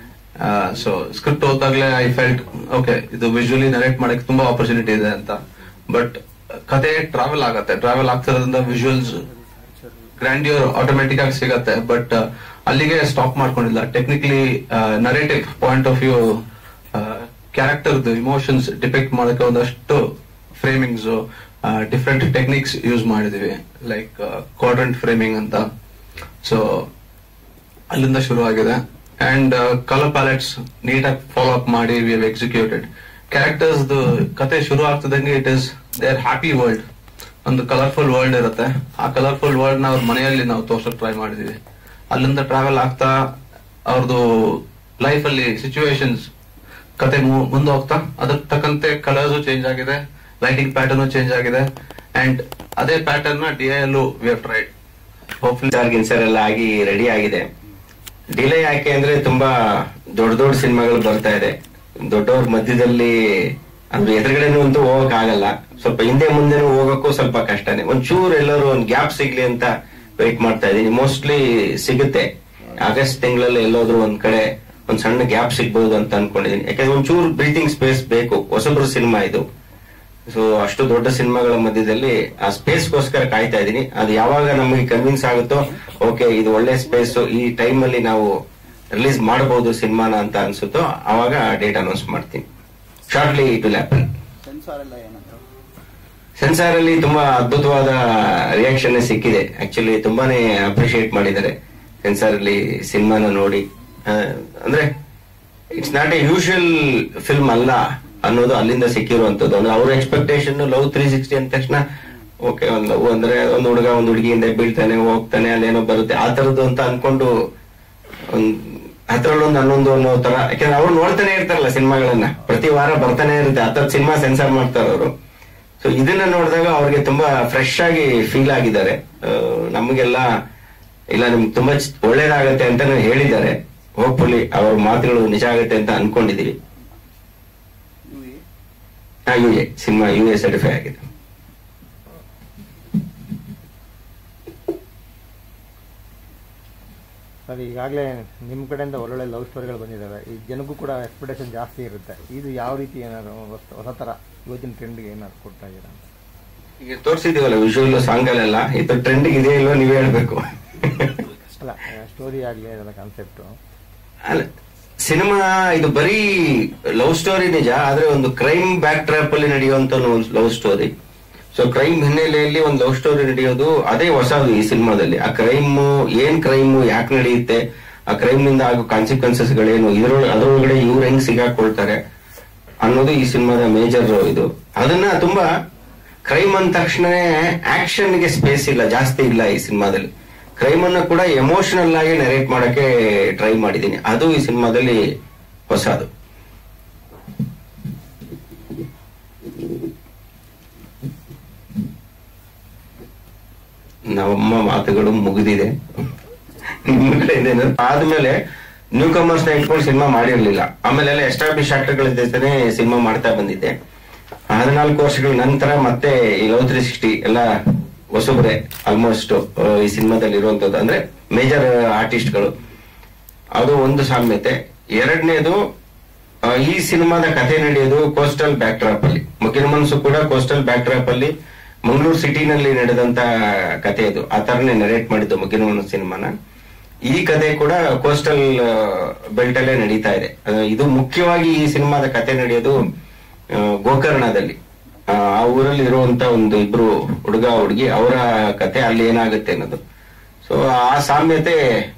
ಸೊ ಸ್ಕ್ರಿಪ್ಟ್ ಓದಾಗ್ಲೇ ಐ ಫೆಲ್ಟ್ ಓಕೆ ಇದು ವಿಜುವಲಿ ನರೇಟ್ ಮಾಡಕ್ಕೆ ತುಂಬಾ ಆಪರ್ಚುನಿಟಿ ಇದೆ ಅಂತ ಬಟ್ ಕತೆ ಟ್ರಾವೆಲ್ ಆಗತ್ತೆ ಟ್ರಾವೆಲ್ ಆಗ್ತಿರೋದ್ರಿಂದ ವಿಜುವಲ್ಸ್ ಗ್ರ್ಯಾಂಡಿಯರ್ ಆಟೋಮೆಟಿಕ್ ಆಗಿ ಸಿಗತ್ತೆ ಬಟ್ ಅಲ್ಲಿಗೆ ಸ್ಟಾಪ್ ಮಾಡ್ಕೊಂಡಿಲ್ಲ technically narrative point of view character emotions depict ಮಾಡಕ್ಕೆ ಒಂದಷ್ಟು ಫ್ರೇಮಿಂಗ್ಸ್ ಡಿಫ್ರೆಂಟ್ ಟೆಕ್ನಿಕ್ಸ್ ಯೂಸ್ ಮಾಡಿದೀವಿ ಲೈಕ್ ಕ್ವಾಡ್ರೆಂಟ್ ಫ್ರೇಮಿಂಗ್ ಅಂತ ಸೊ ಅಲ್ಲಿಂದ ಶುರು ಆಗಿದೆ ಅಂಡ್ ಕಲರ್ ಪ್ಯಾಲೆಟ್ಸ್ ನೀಟಾಗಿ ಫಾಲೋ ಅಪ್ ಮಾಡಿ ವಿ ಹವ್ ಎಕ್ಸಿಕ್ಯೂಟೆಡ್ ಕ್ಯಾರೆಕ್ಟರ್ಸ್ ಕತೆ ಶುರು ಆಗ್ತದಂಗೆ it is there happy world ಒಂದು ಕಲರ್ಫುಲ್ ವರ್ಲ್ಡ್ ಇರುತ್ತೆ ಆ ಕಲರ್ಫುಲ್ ವರ್ಲ್ಡ್ ನ ಅವ್ರ ಮನೆಯಲ್ಲಿ ನಾವು ತೋರ್ಸಕ್ ಟ್ರೈ ಮಾಡಿದೀವಿ ಅಲ್ಲಿಂದ ಟ್ರಾವೆಲ್ ಆಗ್ತಾ ಅವ್ರದ್ದು ಲೈಫ್ ಅಲ್ಲಿ ಸಿಚುವೇಶನ್ಸ್ ಕತೆ ಮು- ಮುಂದೆ ಹೋಗ್ತಾ ಅದಕ್ಕೆ ತಕ್ಕಂತೆ ಕಲರ್ಸ್ ಚೇಂಜ್ ಆಗಿದೆ ಲೈಟಿಂಗ್ ಪ್ಯಾಟರ್ನ್ ಚೇಂಜ್ ಆಗಿದೆ ಅಂಡ್ ಅದೇ ಪ್ಯಾಟರ್ನ್ ನ ಡಿ ಐ ಅಲ್ಲೂ we have tried hopefully sir ಗಿನ್ಸರ್ ಎಲ್ಲ ಆಗಿ ರೆಡಿ ಆಗಿದೆ ಡಿಲೇ ಯಾಕೆ ಅಂದ್ರೆ ತುಂಬಾ ದೊಡ್ಡ ದೊಡ್ಡ ಸಿನಿಮಾಗಳು ಬರ್ತಾ ಇದೆ ದೊಡ್ಡವ್ರ ಮಧ್ಯದಲ್ಲಿ ಅಂದ್ರೆ ಎದುರುಗಡೆನೂ ಅಂತೂ ಹೋಗಕ್ ಆಗಲ್ಲ ಸ್ವಲ್ಪ ಹಿಂದೆ ಮುಂದೆನೂ ಹೋಗಕ್ಕೂ ಸ್ವಲ್ಪ ಕಷ್ಟನೇ ಒಂಚೂರು ಎಲ್ಲರೂ ಒಂದ್ ಗ್ಯಾಪ್ ಸಿಗ್ಲಿ ಅಂತ ವೆಯ್ಟ್ ಮಾಡ್ತಾ ಇದೀನಿ ಮೋಸ್ಟ್ಲಿ ಸಿಗುತ್ತೆ ಆಗಸ್ಟ್ ತಿಂಗಳಲ್ಲಿ ಎಲ್ಲೋದ್ರೂ ಒಂದ್ ಕಡೆ ಒಂದ್ ಸಣ್ಣ ಗ್ಯಾಪ್ ಸಿಗ್ಬಹುದು ಅಂತ ಅನ್ಕೊಂಡಿದೀನಿ ಯಾಕಂದ್ರೆ ಒಂಚೂರು ಬ್ರೀತಿಂಗ್ ಸ್ಪೇಸ್ ಬೇಕು ಹೊಸಬ್ರು ಸಿನಿಮಾ ಇದು ಸೊ ಅಷ್ಟು ದೊಡ್ಡ ಸಿನಿಮಾಗಳ ಮಧ್ಯದಲ್ಲಿ ಆ ಸ್ಪೇಸ್ಗೋಸ್ಕರ ಕಾಯ್ತಾ ಇದ್ದೀನಿ ಅದು ಯಾವಾಗ ನಮಗೆ ಕನ್ವಿನ್ಸ್ ಆಗುತ್ತೋ ಓಕೆ ಇದು ಒಳ್ಳೆ ಸ್ಪೇಸ್ ಈ ಟೈಮ್ ಅಲ್ಲಿ ನಾವು ರಿಲೀಸ್ ಮಾಡಬಹುದು ಸಿನಿಮಾನ ಅಂತ ಅನ್ಸುತ್ತೋ ಅವಾಗ ಡೇಟ್ ಅನೌನ್ಸ್ ಮಾಡ್ತೀನಿ shortly it will happen censor ಎಲ್ಲ ಏನಂತ ಸೆನ್ಸಾರ್ ಅಲ್ಲಿ ತುಂಬಾ ಅದ್ಭುತವಾದ ರಿಯಾಕ್ಷನ್ ಸಿಕ್ಕಿದೆ ಆಕ್ಚುಲಿ ತುಂಬಾನೇ ಅಪ್ರಿಶಿಯೇಟ್ ಮಾಡಿದ್ದಾರೆ ಸೆನ್ಸಾರ್ ಅಲ್ಲಿ ಸಿನಿಮಾನ ನೋಡಿ ಆ, ಅಂದ್ರೆ it's not a usual film ಅಲ್ಲ ಅನ್ನೋದು ಅಲ್ಲಿಂದ ಸಿಕ್ಕಿರುವಂತದ್ದು ಅಂದ್ರೆ ಅವ್ರ ಎಕ್ಸ್ಪೆಕ್ಟೇಷನ್ ಲವ್ ತ್ರೀ ಸಿಕ್ಸ್ಟಿ ಅಂದ ತಕ್ಷಣ ಓಕೆ ಒಂದು ಲವ್ ಅಂದ್ರೆ ಒಂದು ಹುಡುಗ ಒಂದು ಹುಡುಗಿಯಿಂದ ಬೀಳ್ತಾನೆ ಹೋಗ್ತಾನೆ ಅಲ್ಲೇನೋ ಬರುತ್ತೆ ಆ ತರದ್ದು ಅಂತ ಅನ್ಕೊಂಡು ಒಂದ್ ಅದ್ರಲ್ಲೊಂದು ಹನ್ನೊಂದು ಅನ್ನೋ ತರ ಯಾಕಂದ್ರೆ ಅವ್ರು ನೋಡ್ತಾನೆ ಇರ್ತಾರಲ್ಲ ಸಿನಿಮಾಗಳನ್ನ ಪ್ರತಿ ವಾರ ಬರ್ತಾನೆ ಇರುತ್ತೆ ಆ ತರ ಸಿನಿಮಾ ಸೆನ್ಸಾರ್ ಮಾಡ್ತಾರೆ ಅವರು ಸೊ ಇದನ್ನ ನೋಡಿದಾಗ ಅವ್ರಿಗೆ ತುಂಬಾ ಫ್ರೆಶ್ ಆಗಿ ಫೀಲ್ ಆಗಿದ್ದಾರೆ ಆ, ನಮಗೆಲ್ಲ ಇಲ್ಲ ನಿಮ್ಗೆ ತುಂಬಾ ಚ್- ಒಳ್ಳೇದಾಗತ್ತೆ ಅಂತ ಹೇಳಿದ್ದಾರೆ ಹೋಪ್ಫುಲಿ ಅವ್ರ ಮಾತುಗಳು ನಿಜ ಆಗುತ್ತೆ ಅಂತ ಅನ್ಕೊಂಡಿದೀವಿ U A cinema U A certify ಆಗಿದೆ ಸರ್ ಈಗಾಗಲೇ ನಿಮ್ಮ ಕಡೆಯಿಂದ ಒಳ್ಳೊಳ್ಳೆ ಲವ್ ಸ್ಟೋರಿಗಳು ಬಂದಿದ್ದಾವೆ ಈ ಜನಕ್ಕೂ ಕೂಡ ಎಕ್ಸ್ಪೆಕ್ಟೇಷನ್ ಜಾಸ್ತಿ ಇರುತ್ತೆ ಇದು ಯಾವ ರೀತಿ ಏನಾದ್ರು ಹೊಸ ಹೊಸ ಥರ ಇವತ್ತಿನ ಟ್ರೆಂಡ್ಗೆ ಏನಾದ್ರು ಕೊಡ್ತಾ ಇದ್ದೀರಾ ಅಂತ ಈಗ ತೋರಿಸಿದೀವಲ್ಲ ವಿಜುವಲ್ ಸಾಂಗ್ ಅಲ್ಲೆಲ್ಲ ಇದು ಟ್ರೆಂಡ್ ಇದೆ ಇಲ್ವಾ ನೀವೇ ಹೇಳ್ಬೇಕು ಅಲ್ಲ ಸ್ಟೋರಿ ಆಗಲಿ ಅದರ ಕಾನ್ಸೆಪ್ಟು ಅಲ್ಲ ಸಿನಿಮಾ ಇದು ಬರೀ ಲವ್ ಸ್ಟೋರಿ ನಿಜ ಆದ್ರೆ ಒಂದು ಕ್ರೈಮ್ ಬ್ಯಾಕ್ ಟ್ರ್ಯಾಪ್ ಅಲ್ಲಿ ನಡೆಯುವಂತ ಒಂದು ಲವ್ ಸ್ಟೋರಿ ಸೊ ಕ್ರೈಮ್ ಹಿನ್ನೆಲೆಯಲ್ಲಿ ಒಂದು ಲವ್ ಸ್ಟೋರಿ ನಡೆಯೋದು ಅದೇ ಹೊಸದು ಈ ಸಿನಿಮಾದಲ್ಲಿ ಆ ಕ್ರೈಮ್ ಏನ್ ಕ್ರೈಮ್ ಯಾಕೆ ನಡೆಯುತ್ತೆ ಆ ಕ್ರೈಮ್ ನಿಂದ ಆಗೋ ಕಾನ್ಸಿಕ್ವೆನ್ಸಸ್ ಗಳೇನು ಇದ್ರೊಳಗೆ ಅದರೊಳಗಡೆ ಇವ್ರು ಹೆಂಗ್ ಸಿಗಾಕೊಳ್ತಾರೆ ಅನ್ನೋದು ಈ ಸಿನಿಮಾದ ಮೇಜರ್ ಇದು ಅದನ್ನ ತುಂಬಾ ಕ್ರೈಮ್ ಅಂದ ತಕ್ಷಣ ಆಕ್ಷನ್ ಗೆ ಸ್ಪೇಸ್ ಇಲ್ಲ ಜಾಸ್ತಿ ಇಲ್ಲ ಈ ಸಿನಿಮಾದಲ್ಲಿ ಕ್ರೈಮ್ ಅನ್ನ ಕೂಡ ಎಮೋಷನಲ್ ಆಗಿ ನರೇಟ್ ಮಾಡಕ್ಕೆ ಟ್ರೈ ಮಾಡಿದ್ದೀನಿ ಅದು ಈ ಸಿನಿಮಾದಲ್ಲಿ ಹೊಸದು ನಮ್ಮ ಮಾತುಗಳು ಮುಗಿದಿದೆ ನಿಮ್ಮ ಕಡೆಯಿಂದ ಏನಾದ್ರು ಆದ್ಮೇಲೆ ನ್ಯೂ ಕಮರ್ಸ್ ನ ಇಟ್ಕೊಂಡು ಸಿನಿಮಾ ಮಾಡಿರ್ಲಿಲ್ಲ ಆಮೇಲೆ ಎಲ್ಲ ಎಸ್ಟಾಬ್ಲಿಷ್ ಆಕ್ಟರ್ಗಳ ಜೊತೆನೆ ಸಿನಿಮಾ ಮಾಡ್ತಾ ಬಂದಿದ್ದೆ ಹದಿನಾಲ್ಕು ವರ್ಷಗಳ ನಂತರ ಮತ್ತೆ ಈ ಲವ್ ತ್ರೀ ಸಿಕ್ಸ್ಟಿ ಎಲ್ಲ ಹೊಸಬ್ರೆ ಆಲ್ಮೋಸ್ಟ್ ಈ ಸಿನಿಮಾದಲ್ಲಿ ಇರುವಂತದ್ದು ಅಂದ್ರೆ ಮೇಜರ್ ಆರ್ಟಿಸ್ಟ್ಗಳು ಅದು ಒಂದು ಸಾಮ್ಯತೆ ಎರಡನೇದು ಆ, ಈ ಸಿನಿಮಾದ ಕಥೆ ನಡೆಯೋದು ಕೋಸ್ಟಲ್ ಬ್ಯಾಕ್ಡ್ರಾಪ್ ಅಲ್ಲಿ ಮುಗಿನ ಮನಸ್ಸು ಕೂಡ ಕೋಸ್ಟಲ್ ಬ್ಯಾಕ್ಡ್ರಾಪ್ ಅಲ್ಲಿ ಮಂಗಳೂರು ಸಿಟಿನಲ್ಲಿ ನಡೆದಂತ ಕಥೆ ಇದು ಆ ತರನೇ ನರೇಟ್ ಮಾಡಿದ್ದು ಮುಗಿನ ಮನಸ್ಸು ಸಿನಿಮಾನ ಈ ಕಥೆ ಕೂಡ ಕೋಸ್ಟಲ್ ಬೆಲ್ಟ್ ಅಲ್ಲೇ ನಡೀತಾ ಇದೆ ಆ, ಇದು ಮುಖ್ಯವಾಗಿ ಈ ಸಿನಿಮಾದ ಕಥೆ ನಡೆಯೋದು ಆ, ಗೋಕರ್ಣದಲ್ಲಿ ಆ ಆ ಊರಲ್ಲಿ ಇರುವಂತ ಒಂದು ಇಬ್ರು ಹುಡುಗ ಹುಡುಗಿ ಅವರ ಕತೆ ಅಲ್ಲಿ ಏನಾಗುತ್ತೆ ಅನ್ನೋದು ಸೊ ಆ ಸಾಮ್ಯತೆ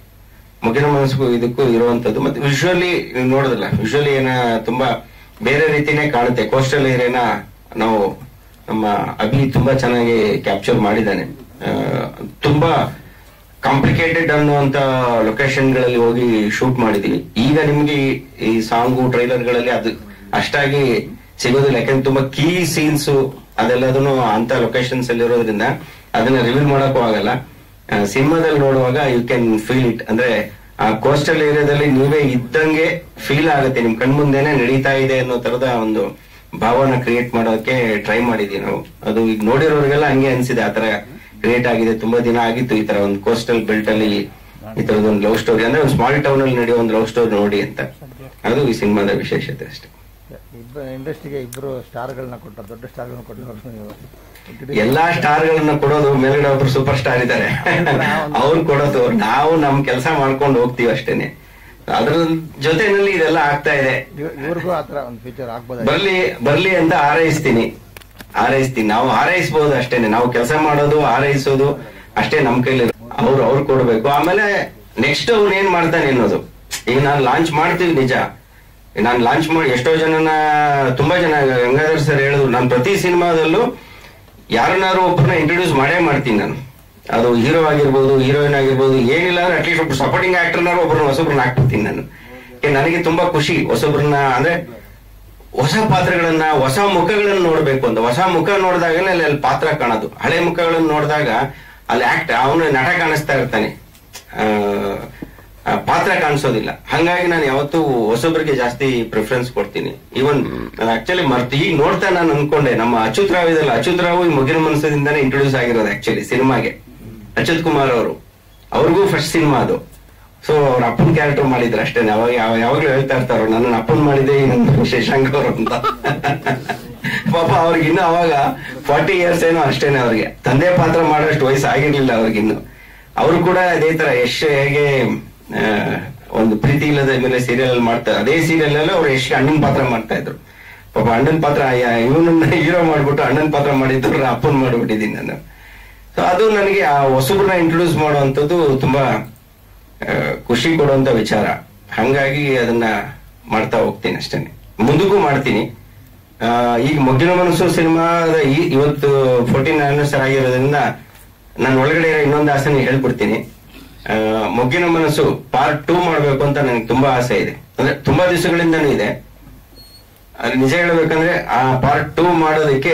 ಮುಗಿನ ಮನಸ್ಸಿಗೂ ಇದಕ್ಕೂ ಇರುವಂತದ್ದು ಮತ್ತೆ ವಿಜುವಲಿ ನೋಡೋದಿಲ್ಲ ವಿಜುವಲಿ ಏನ ತುಂಬಾ ಬೇರೆ ರೀತಿನೇ ಕಾಣುತ್ತೆ ಕೋಸ್ಟಲ್ ಏರಿಯಾನ ನಾವು ನಮ್ಮ ಅಭಿ ತುಂಬಾ ಚೆನ್ನಾಗಿ ಕ್ಯಾಪ್ಚರ್ ಮಾಡಿದ್ದಾನೆ ಆ, ತುಂಬಾ ಕಾಂಪ್ಲಿಕೇಟೆಡ್ ಅನ್ನುವಂತ ಲೊಕೇಶನ್ ಗಳಲ್ಲಿ ಹೋಗಿ ಶೂಟ್ ಮಾಡಿದೀವಿ ಈಗ ನಿಮ್ಗೆ ಈ- ಈ ಸಾಂಗು ಟ್ರೈಲರ್ ಗಳಲ್ಲಿ ಅದು ಅಷ್ಟಾಗಿ ಸಿಗೋದಿಲ್ಲ ಯಾಕಂದ್ರೆ ತುಂಬಾ ಕೀ ಸೀನ್ಸ್ ಅದೆಲ್ಲದನ್ನು ಅಂತ ಲೊಕೇಶನ್ಸ್ ಅಲ್ಲಿ ಇರೋದ್ರಿಂದ ಅದನ್ನ ರಿವೀಲ್ ಮಾಡಕ್ಕೂ ಆಗಲ್ಲ ಸಿನಿಮಾದಲ್ಲಿ ನೋಡುವಾಗ ಯು ಕ್ಯಾನ್ ಫೀಲ್ ಇಟ್ ಅಂದ್ರೆ ಆ ಕೋಸ್ಟಲ್ ಏರಿಯಾದಲ್ಲಿ ನೀವೇ ಇದ್ದಂಗೆ ಫೀಲ್ ಆಗುತ್ತೆ ನಿಮ್ ಕಣ್ಮುಂದೆನೆ ನಡೀತಾ ಇದೆ ಅನ್ನೋ ತರದ ಒಂದು ಭಾವನ ಕ್ರಿಯೇಟ್ ಮಾಡೋಕೆ ಟ್ರೈ ಮಾಡಿದೀವಿ ನಾವು ಅದು ಈಗ ನೋಡಿರೋರಿಗೆಲ್ಲ ಹಂಗೆ ಅನ್ಸಿದೆ ಆತರ ಕ್ರಿಯೇಟ್ ಆಗಿದೆ ತುಂಬಾ ದಿನ ಆಗಿತ್ತು ಈ ತರ ಒಂದು ಕೋಸ್ಟಲ್ ಬೆಲ್ಟ್ ಅಲ್ಲಿ ಈ ತರದ ಒಂದು ಲವ್ ಸ್ಟೋರಿ ಅಂದ್ರೆ ಒಂದು ಸ್ಮಾಲ್ ಟೌನ್ ಅಲ್ಲಿ ನಡೆಯೋ ಒಂದು ಲವ್ ಸ್ಟೋರಿ ನೋಡಿ ಅಂತ ಅದು ಈ ಸಿನಿಮಾದ ವಿಶೇಷತೆ ಅಷ್ಟೇ ಇಬ್ಬ ಇಂಡಸ್ಟ್ರಿಗೆ ಇಬ್ಬರು ಸ್ಟಾರ್ಗಳನ್ನ ಕೊಟ್ಟ ದೊಡ್ಡ ಸ್ಟಾರ್ಗಳನ್ನ ಕೊಟ್ಟರು ನೀವು ಎಲ್ಲಾ ಸ್ಟಾರ್ ಗಳನ್ನ ಕೊಡೋದು ಮೇಲ್ಗಡೆ ಒಬ್ರು ಸೂಪರ್ ಸ್ಟಾರ್ ಇದ್ದಾರೆ ಅವ್ರು ಕೊಡೋದು ನಾವು ನಮ್ ಕೆಲಸ ಮಾಡ್ಕೊಂಡು ಹೋಗ್ತೀವಿ ಅಷ್ಟೇನೆ ಅದ್ರ ಜೊತೆನಲ್ಲಿ ಇದೆಲ್ಲ ಆಗ್ತಾ ಇದೆ ಇವ್- ಇವ್ರಿಗೂ ಆತರ ಒಂದು ಫೀಚರ್ ಆಗ್ಬೋದ ಬರ್ಲಿ ಬರ್ಲಿ ಅಂತ ಹಾರೈಸ್ತೀನಿ ಹಾರೈಸ್ತೀನಿ ನಾವು ಹಾರೈಸ್ಬೋದು ಅಷ್ಟೇನೆ ನಾವು ಕೆಲಸ ಮಾಡೋದು ಹಾರೈಸೋದು ಅಷ್ಟೇ ನಮ್ ಕೈಲಿ ಅವ್ರು ಅವ್ರು ಕೊಡ್ಬೇಕು ಆಮೇಲೆ ನೆಕ್ಸ್ಟ್ ಅವ್ನು ಏನ್ ಮಾಡ್ತಾನೆ ಅನ್ನೋದು ಈಗ ನಾನು ಲಾಂಚ್ ಮಾಡ್ತೀವಿ ನಿಜ ನಾನು ಲಾಂಚ್ ಮಾಡಿ ಎಷ್ಟೋ ಜನನ ತುಂಬಾ ಜನ ಗಂಗಾಧರ್ ಸರ್ ಹೇಳಿದ್ರು ನಾನು ಪ್ರತಿ ಸಿನಿಮಾದಲ್ಲೂ ಯಾರನ್ನಾರು ಒಬ್ಬರನ್ನ ಇಂಟ್ರೊಡ್ಯೂಸ್ ಮಾಡೇ ಮಾಡ್ತೀನಿ ನಾನು ಅದು ಹೀರೋ ಆಗಿರ್ಬೋದು ಹೀರೋಯಿನ್ ಆಗಿರ್ಬೋದು ಏನಿಲ್ಲ ಅಂದ್ರೆ ಅಟ್ಲೀಸ್ಟ್ ಒಬ್ಬರು ಸಪೋರ್ಟಿಂಗ್ ಆಕ್ಟರ್ನಾರು ಒಬ್ಬರನ್ನ ಹೊಸೊಬ್ರನ್ನ ಹಾಕ್ಬಿಡ್ತೀನಿ ನಾನು ಯಾಕೆ ನನಗೆ ತುಂಬಾ ಖುಷಿ ಹೊಸೊಬ್ರನ್ನ ಅಂದ್ರೆ ಹೊಸ ಪಾತ್ರಗಳನ್ನ ಹೊಸ ಮುಖಗಳನ್ನ ನೋಡ್ಬೇಕು ಅಂತ ಹೊಸ ಮುಖ ನೋಡಿದಾಗಲೇ ಅಲ್ಲಿ ಅಲ್ಲಿ ಪಾತ್ರ ಕಾಣೋದು ಹಳೆ ಮುಖಗಳನ್ನ ನೋಡಿದಾಗ ಅಲ್ಲಿ ಆಕ್ಟ್ ಅವನು ನಟ ಕಾಣಿಸ್ತಾ ಇರ್ತಾನೆ ಆ, ಆ, ಪಾತ್ರ ಕಾಣಿಸೋದಿಲ್ಲ ಹಂಗಾಗಿ ನಾನು ಯಾವತ್ತೂ ಹೊಸೊಬ್ರಿಗೆ ಜಾಸ್ತಿ ಪ್ರಿಫರೆನ್ಸ್ ಕೊಡ್ತೀನಿ ಈವನ್ ನಾನು ಆಕ್ಚುಲಿ ಮರ್ತು ಈಗ ನೋಡ್ತಾ ನಾನು ಅನ್ಕೊಂಡೆ ನಮ್ಮ ಅಚ್ಯುತ್ ರಾವ್ ಇದಲ್ಲ ಅಚ್ಯುತ್ ರಾವ್ ಈ ಮುಗಿನ ಮನಸ್ಸದಿಂದಾನೇ ಇಂಟ್ರೊಡ್ಯೂಸ್ ಆಗಿರೋದು ಆಕ್ಚುಲಿ ಸಿನಿಮಾಗೆ ಅಚ್ಯುತ್ ಕುಮಾರ್ ಅವರು ಅವ್ರಿಗೂ ಫಸ್ಟ್ ಸಿನಿಮಾ ಅದು ಸೊ ಅವ್ರ ಅಪ್ಪನ ಕ್ಯಾರೆಕ್ಟರ್ ಮಾಡಿದ್ರು ಅಷ್ಟೇ ಅವಾಗ ಯಾವ- ಯಾವಾಗ್ಲೂ ಹೇಳ್ತಾ ಇರ್ತಾರ ನನ್ನ ಅಪ್ಪನ್ ಮಾಡಿದೆ ಈ ನನ್ನ ಶಶಾಂಕ್ ಅವರು ಅಂತ ಪಾಪ ಅವ್ರಿಗೆ ಇನ್ನು ಅವಾಗ ಫಾರ್ಟಿ ಇಯರ್ಸ್ ಏನೋ ಅಷ್ಟೇನೆ ಅವ್ರಿಗೆ ತಂದೆ ಪಾತ್ರ ಮಾಡೋಷ್ಟು ವಯಸ್ಸು ಆಗಿರ್ಲಿಲ್ಲ ಅವ್ರಿಗಿನ್ನು ಅವರು ಕೂಡ ಅದೇ ತರ ಯಶ್ ಹೇಗೆ ಆ, ಒಂದು ಪ್ರೀತಿ ಇಲ್ಲದ ಮೇಲೆ ಸೀರಿಯಲ್ ಅಲ್ಲಿ ಮಾಡ್ತಾರೆ ಅದೇ ಸೀರಿಯಲ್ ಅಲ್ಲಿ ಅವ್ರು ಯಶ್ ಅಣ್ಣನ್ ಪಾತ್ರ ಮಾಡ್ತಾ ಇದ್ರು ಪಾಪ ಅಣ್ಣನ್ ಪಾತ್ರ ಇವನನ್ನ ಹೀರೋ ಮಾಡ್ಬಿಟ್ಟು ಅಣ್ಣನ್ ಪಾತ್ರ ಮಾಡಿದ್ರು ಅಪ್ಪನ್ ಮಾಡ್ಬಿಟ್ಟಿದ್ದೀನಿ ನಾನು ಸೊ ಅದು ನನಗೆ ಆ ಹೊಸಬ್ರನ್ನ ಇಂಟ್ರೊಡ್ಯೂಸ್ ಮಾಡುವಂಥದ್ದು ತುಂಬಾ ಆ, ಖುಷಿ ಕೊಡುವಂತ ವಿಚಾರ ಹಂಗಾಗಿ ಅದನ್ನ ಮಾಡ್ತಾ ಹೋಗ್ತೀನಿ ಅಷ್ಟೇನೆ ಮುಂದಕ್ಕೂ ಮಾಡ್ತೀನಿ ಆ, ಈಗ ಮೊಗ್ಗಿನ ಮನಸ್ಸು ಸಿನಿಮಾದ ಈ ಇವತ್ತು ಫೋರ್ಟೀನ್ ಆನಿವರ್ಸರಿ ಆಗಿರೋದ್ರಿಂದ ನಾನು ಒಳಗಡೆ ಇರೋ ಇನ್ನೊಂದು ಆಸೆನ ಹೇಳ್ಬಿಡ್ತೀನಿ ಆ, ಮೊಗ್ಗಿನ ಮನಸ್ಸು ಪಾರ್ಟ್ ಟೂ ಮಾಡ್ಬೇಕು ಅಂತ ನನಗೆ ತುಂಬಾ ಆಸೆ ಇದೆ ಅಂದ್ರೆ ತುಂಬಾ ದಿವಸಗಳಿಂದನೂ ಇದೆ ಅದು ನಿಜ ಹೇಳ್ಬೇಕಂದ್ರೆ ಆ ಪಾರ್ಟ್ ಟೂ ಮಾಡೋದಕ್ಕೆ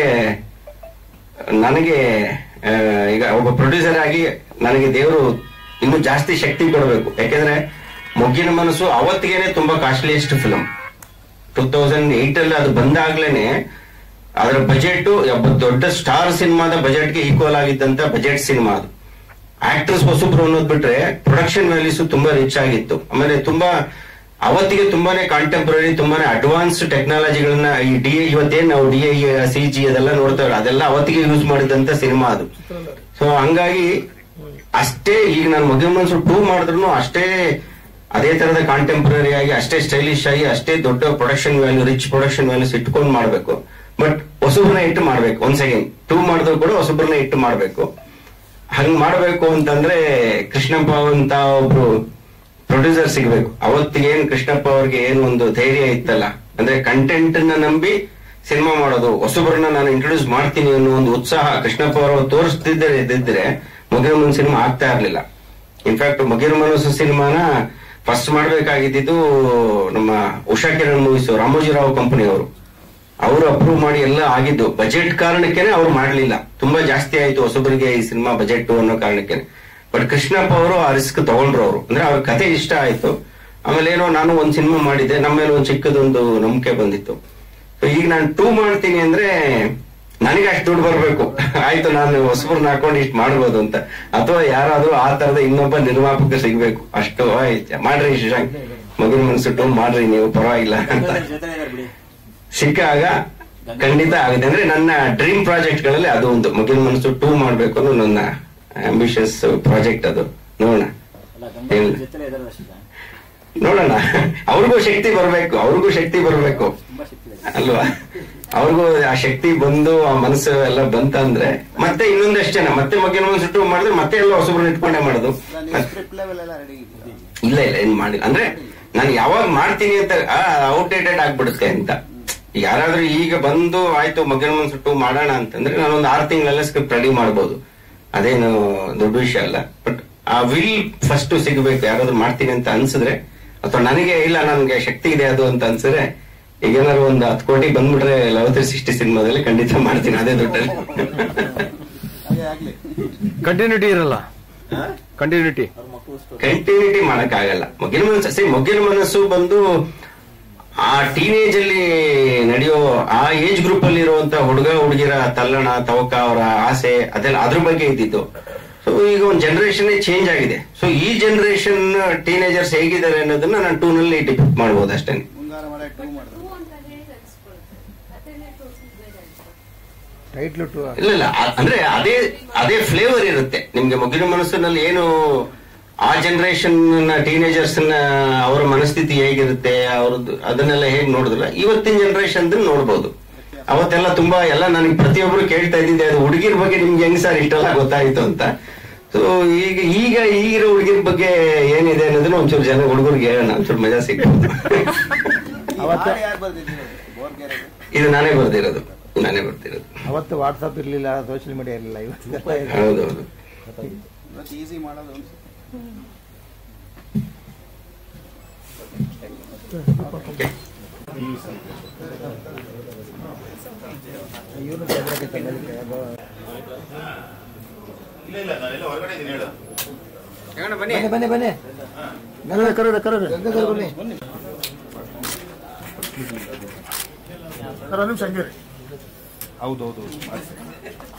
ನನಗೆ ಆ, ಈಗ ಒಬ್ಬ ಪ್ರೊಡ್ಯೂಸರ್ ಆಗಿ ನನಗೆ ದೇವರು ಇನ್ನೂ ಜಾಸ್ತಿ ಶಕ್ತಿ ಕೊಡಬೇಕು ಯಾಕೆಂದ್ರೆ ಮೊಗ್ಗಿನ ಮನಸ್ಸು ಅವತ್ತಿಗೇನೆ ತುಂಬಾ costliest film two thousand eight ಅಲ್ಲಿ ಅದು ಬಂದಾಗ್ಲೇನೆ ಅದರ ಬಜೆಟ್ ಒಬ್ಬ ದೊಡ್ಡ ಸ್ಟಾರ್ ಸಿನಿಮಾದ ಬಜೆಟ್ಗೆ ಈಕ್ವಲ್ ಆಗಿದ್ದಂತ ಬಜೆಟ್ ಸಿನಿಮಾ ಅದು ಆಕ್ಟರ್ಸ್ ಹೊಸಬ್ರು ಅನ್ನೋದ್ ಬಿಟ್ರೆ ಪ್ರೊಡಕ್ಷನ್ ವ್ಯಾಲ್ಯೂಸ್ ತುಂಬಾ ರಿಚ್ ಆಗಿತ್ತು ಆಮೇಲೆ ತುಂಬಾ ಅವತ್ತಿಗೆ ತುಂಬಾನೇ ಕಾಂಟೆಂಪ್ರರಿ ತುಂಬಾನೇ ಅಡ್ವಾನ್ಸ್ ಟೆಕ್ನಾಲಜಿಗಳನ್ನ ಈ ಡಿ ಇವತ್ತೇನ್ ನಾವು ಡಿ ಐ ಸಿ ಜಿ ಅದೆಲ್ಲ ನೋಡ್ತೇವೆ ಅದೆಲ್ಲ ಅವತ್ತಿಗೆ ಯೂಸ್ ಮಾಡಿದಂತ ಸಿನಿಮಾ ಅದು ಸೊ ಹಂಗಾಗಿ ಅಷ್ಟೇ ಈಗ ನಾನು ಮದುವೆ ಮನ್ಸು ಟೂ ಮಾಡಿದ್ರು ಅಷ್ಟೇ ಅದೇ ತರದ ಕಾಂಟೆಂಪ್ರರಿ ಆಗಿ ಅಷ್ಟೇ ಸ್ಟೈಲಿಶ್ ಆಗಿ ಅಷ್ಟೇ ದೊಡ್ಡ production value rich production values ಇಟ್ಕೊಂಡು ಮಾಡ್ಬೇಕು ಬಟ್ ಹೊಸಬ್ರನ್ನ ಇಟ್ಟು ಮಾಡ್ಬೇಕು ಒಂದ್ ಸೆಕೆಂಡ್ ಟೂ ಮಾಡಿದ್ರು ಕೂಡ ಹೊಸಬ್ರನ್ನ ಇಟ್ಟು ಮಾಡ್ಬೇಕು ಹಂಗ್ ಮಾಡ್ಬೇಕು ಅಂತಂದ್ರೆ ಕೃಷ್ಣಪ್ಪ ಅಂತ ಒಬ್ರು ಪ್ರೊಡ್ಯೂಸರ್ ಸಿಗ್ಬೇಕು ಅವತ್ತಿಗೇನ್ ಕೃಷ್ಣಪ್ಪ ಅವ್ರಿಗೆ ಏನು ಒಂದು ಧೈರ್ಯ ಇತ್ತಲ್ಲ ಅಂದ್ರೆ ಕಂಟೆಂಟ್ ನ ನಂಬಿ ಸಿನಿಮಾ ಮಾಡೋದು ಹೊಸಬ್ರನ್ನ ನಾನು ಇಂಟ್ರೊಡ್ಯೂಸ್ ಮಾಡ್ತೀನಿ ಅನ್ನೋ ಒಂದು ಉತ್ಸಾಹ ಕೃಷ್ಣಪ್ಪ ಅವರು ತೋರಿಸ್ತಿದ್ದರೆ ಇದ್ದಿದ್ರೆ ಮುಗಿರ ಮನ್ ಸಿನಿಮಾ ಆಗ್ತಾ ಇರ್ಲಿಲ್ಲ ಇನ್ಫ್ಯಾಕ್ಟ್ ಮುಗಿರ ಮನಸ್ಸು ಸಿನಿಮಾನ ಫಸ್ಟ್ ಮಾಡ್ಬೇಕಾಗಿದ್ದು ನಮ್ಮ ಉಷಾ ಕಿರಣ್ ಮೂವೀಸ್ ರಾಮೋಜಿರಾವ್ ಕಂಪನಿ ಅವರು ಅವರು ಅಪ್ರೂವ್ ಮಾಡಿ ಎಲ್ಲ ಆಗಿದ್ದು ಬಜೆಟ್ ಕಾರಣಕ್ಕೇನೆ ಅವ್ರು ಮಾಡ್ಲಿಲ್ಲ ತುಂಬಾ ಜಾಸ್ತಿ ಆಯ್ತು ಹೊಸಬರಿಗೆ ಈ ಸಿನಿಮಾ ಬಜೆಟ್ ಅನ್ನೋ ಕಾರಣಕ್ಕೇನೆ ಬಟ್ ಕೃಷ್ಣಪ್ಪ ಅವರು ಆ ರಿಸ್ಕ್ ತಗೊಂಡ್ರು ಅವರು ಅಂದ್ರೆ ಅವ್ರ ಕತೆ ಇಷ್ಟ ಆಯ್ತು ಆಮೇಲೆ ಏನೋ ನಾನು ಒಂದ್ ಸಿನಿಮಾ ಮಾಡಿದ್ದೆ ನಮ್ಮ ಮೇಲೆ ಒಂದ್ ಚಿಕ್ಕದೊಂದು ನಂಬಿಕೆ ಬಂದಿತ್ತು So ಈಗ ನಾನು ಟೂ ಮಾಡ್ತೀನಿ ಅಂದ್ರೆ ನನಗೆ ಅಷ್ಟು ದುಡ್ಡು ಬರ್ಬೇಕು ಆಯ್ತು ನಾನು ಹೊಸಬ್ರನ್ನ ಹಾಕೊಂಡು ಇಷ್ಟು ಮಾಡ್ಬೋದು ಅಂತ ಅಥವಾ ಯಾರಾದ್ರೂ ಆ ತರದ ಇನ್ನೊಬ್ಬ ನಿರ್ಮಾಪಕ ಸಿಗ್ಬೇಕು ಅಷ್ಟು ಆಯ್ತು ಮಾಡ್ರಿ ಶಶಾಂಕ್ ಮಗುನ ಮನಸ್ಸಿಟ್ಟು ಮಾಡ್ರಿ ನೀವು ಪರವಾಗಿಲ್ಲ ಅಂತ ಸಿಕ್ಕಾಗ ಖಂಡಿತ ಆಗುತ್ತೆ ಅಂದ್ರೆ ನನ್ನ ಡ್ರೀಮ್ ಪ್ರಾಜೆಕ್ಟ್ ಗಳಲ್ಲಿ ಅದು ಒಂದು ಮಗುನ ಮನಸ್ಸು ಟೂ ಮಾಡ್ಬೇಕು ಅನ್ನೋ ನನ್ನ ಆಂಬಿಷಿಯಸ್ ಪ್ರಾಜೆಕ್ಟ್ ಅದು ನೋಡೋಣ ಏನಿಲ್ಲ. ನೋಡೋಣ ಅವ್ರಿಗೂ ಶಕ್ತಿ ಬರ್ಬೇಕು ಅವ್ರಿಗೂ ಶಕ್ತಿ ಬರ್ಬೇಕು ಅಲ್ವಾ ಅವ್ರಿಗೂ ಆ ಶಕ್ತಿ ಬಂದು ಆ ಮನಸ್ಸು ಎಲ್ಲ ಬಂತಂದ್ರೆ ಮತ್ತೆ ಇನ್ನೊಂದಷ್ಟು ಜನ ಮತ್ತೆ ಮಗಿನ ಮನಸ್ಸು ಟೂ ಮಾಡಿದ್ರೆ ಮತ್ತೆ ಎಲ್ಲ ಹೊಸಬ್ರನ್ನ ಇಟ್ಕೊಂಡೇ ಮಾಡೋದು ಸ್ಕ್ರಿಪ್ಟ್ ಲೆವೆಲ್ ಎಲ್ಲ ರೆಡಿ ಇಲ್ಲ ಇಲ್ಲ ಏನ್ ಮಾಡಿಲ್ಲ ಅಂದ್ರೆ ನಾನು ಯಾವಾಗ ಮಾಡ್ತೀನಿ ಅಂತ ಔಟ್ಡೇಟೆಡ್ ಆಗ್ಬಿಡುತ್ತೆ ಅಂತ ಯಾರಾದ್ರೂ ಈಗ ಬಂದು ಆಯ್ತು ಮಗನ ಮನ್ಸುಟ್ಟು ಮಾಡೋಣ ಅಂತಂದ್ರೆ ನಾನೊಂದು ಆರು ತಿಂಗಳಲ್ಲೇ ಸ್ಕ್ರಿಪ್ಟ್ ರೆಡಿ ಮಾಡ್ಬೋದು ಅದೇನು ದೊಡ್ಡ ವಿಷಯ ಅಲ್ಲ ಬಟ್ ಆ ವಿಲ್ ಫಸ್ಟ್ ಸಿಗಬೇಕು ಯಾರಾದ್ರೂ ಮಾಡ್ತೀನಿ ಅಂತ ಅನ್ಸಿದ್ರೆ ಅಥವಾ ನನಗೆ ಇಲ್ಲ ನನಗೆ ಶಕ್ತಿ ಇದೆ ಅದು ಅಂತ ಅನ್ಸಿದ್ರೆ ಈಗೇನಾದ್ರು ಒಂದು ಹತ್ತು ಕೋಟಿ ಬಂದ್ಬಿಟ್ರೆ ಲವ್ ತ್ರೀ ಸಿಕ್ಸ್ಟಿ ಸಿನಿಮಾದಲ್ಲಿ ಖಂಡಿತ ಮಾಡ್ತೀನಿ ಅದೇ ದುಡ್ಡಲ್ಲಿ ಹಾಗೆ ಆಗ್ಲಿ ಕಂಟಿನ್ಯೂಟಿ ಇರಲ್ಲ ಕಂಟಿನ್ಯೂಟಿ ಕಂಟಿನ್ಯೂಟಿ ಮಾಡಕ್ ಆಗಲ್ಲ ಮೊಗಿನ ಮನಸ್ಸು ಸರಿ ಮೊಗಿನ ಮನಸ್ಸು ಬಂದು ಆ ಟೀನೇಜ್ ಅಲ್ಲಿ ನಡೆಯೋ ಆ ಏಜ್ ಗ್ರೂಪ್ ಅಲ್ಲಿ ಇರುವಂತ ಹುಡುಗ ಹುಡುಗಿರ ತಲ್ಲಣ ತವಕ ಅವರ ಆಸೆ ಅದೆಲ್ಲ ಅದ್ರ ಬಗ್ಗೆ ಇದ್ದಿದ್ದು ಸೊ ಈಗ ಒಂದು ಜನರೇಷನ್ ಚೇಂಜ್ ಆಗಿದೆ ಸೊ ಈ ಜನರೇಷನ್ ಟೀನೇಜರ್ಸ್ ಹೇಗಿದ್ದಾರೆ ಅನ್ನೋದನ್ನ ನಾನು ಟೂ ನಲ್ಲಿ ಡಿಪಿಕ್ಟ್ ಮಾಡಬಹುದು ಅಷ್ಟೇ ಮುಂಗಾರ ಮಳೆ ಟೂ ಮಾಡಿದ್ರು ಟೈಟ್ಲು ಟು ಇಲ್ಲ ಇಲ್ಲ ಅ- ಅಂದ್ರೆ ಅದೇ ಅದೇ ಫ್ಲೇವರ್ ಇರುತ್ತೆ ನಿಮ್ಗೆ ಮಗುವಿನ ಮನಸ್ಸಿನಲ್ಲಿ ಏನು ಆ ಜನರೇಷನ್ ಟೀನೇಜರ್ಸ್ ನ ಅವರ ಮನಸ್ಥಿತಿ ಹೇಗಿರುತ್ತೆ ಅವ್ರದ್ದು ಅದನ್ನೆಲ್ಲ ಹೇಗ್ ನೋಡಿದ್ರ ಇವತ್ತಿನ ಜನರೇಷನ್ ನೋಡ್ಬೋದು ಅವತ್ತೆಲ್ಲ ತುಂಬಾ ಎಲ್ಲ ನನಗೆ ಪ್ರತಿಯೊಬ್ರು ಕೇಳ್ತಾ ಇದ್ದಿದ್ದೆ ಅದು ಹುಡುಗಿರ ಬಗ್ಗೆ ನಿಮ್ಗೆ ಹೆಂಗ್ ಸರ್ ಇಷ್ಟೆಲ್ಲ ಗೊತ್ತಾಯ್ತು ಅಂತ ಸೊ ಈಗ ಈಗ ಈಗಿರೋ ಹುಡುಗಿರ ಬಗ್ಗೆ ಏನಿದೆ ಅನ್ನೋದನ್ನ ಒಂಚೂರು ಜನ ಹುಡುಗರಿಗೆ ಹೇಳೋಣ ಒಂಚೂರು ಮಜಾ ಸಿಗ್ಬೋದು ಹಾಡು ಯಾರು ಬರ್ದಿದ್ದೀರಿ ಬೋರ್ಗೆರೆ ಇದು ನಾನೇ ಬರ್ದಿರೋದು ನಾನೇ ಬರ್ದಿರೋದು ಅವತ್ತು ವಾಟ್ಸಪ್ ಇರಲಿಲ್ಲ ಸೋಷಿಯಲ್ ಮೀಡಿಯಾ ಇರಲಿಲ್ಲ ಇವತ್ತು ಹೌದೌದು ಇವತ್ತು ಈಸಿ ಮಾಡೋದು ಅನ್ಸುತ್ತೆ ಇವ್ರು ಸೇರ್ಬೇಕು ತಂದಕ್ಕೆ ಅದು ಇಲ್ಲ ಇಲ್ಲ ನಾನೆಲ್ಲ ಹೊರಗಡೆ ಇದ್ದೀನಿ ಹೇಳು ಬನ್ನಿ ಬನ್ನಿ ಬನ್ನಿ ಕರೋಡ ಕರೋಡ ಕರೋಡ ಬನ್ನಿ ಸರ್ ಒಂದು ನಿಮಿಷ ಹಂಗೆ ರೀ. ಹೌದೌದು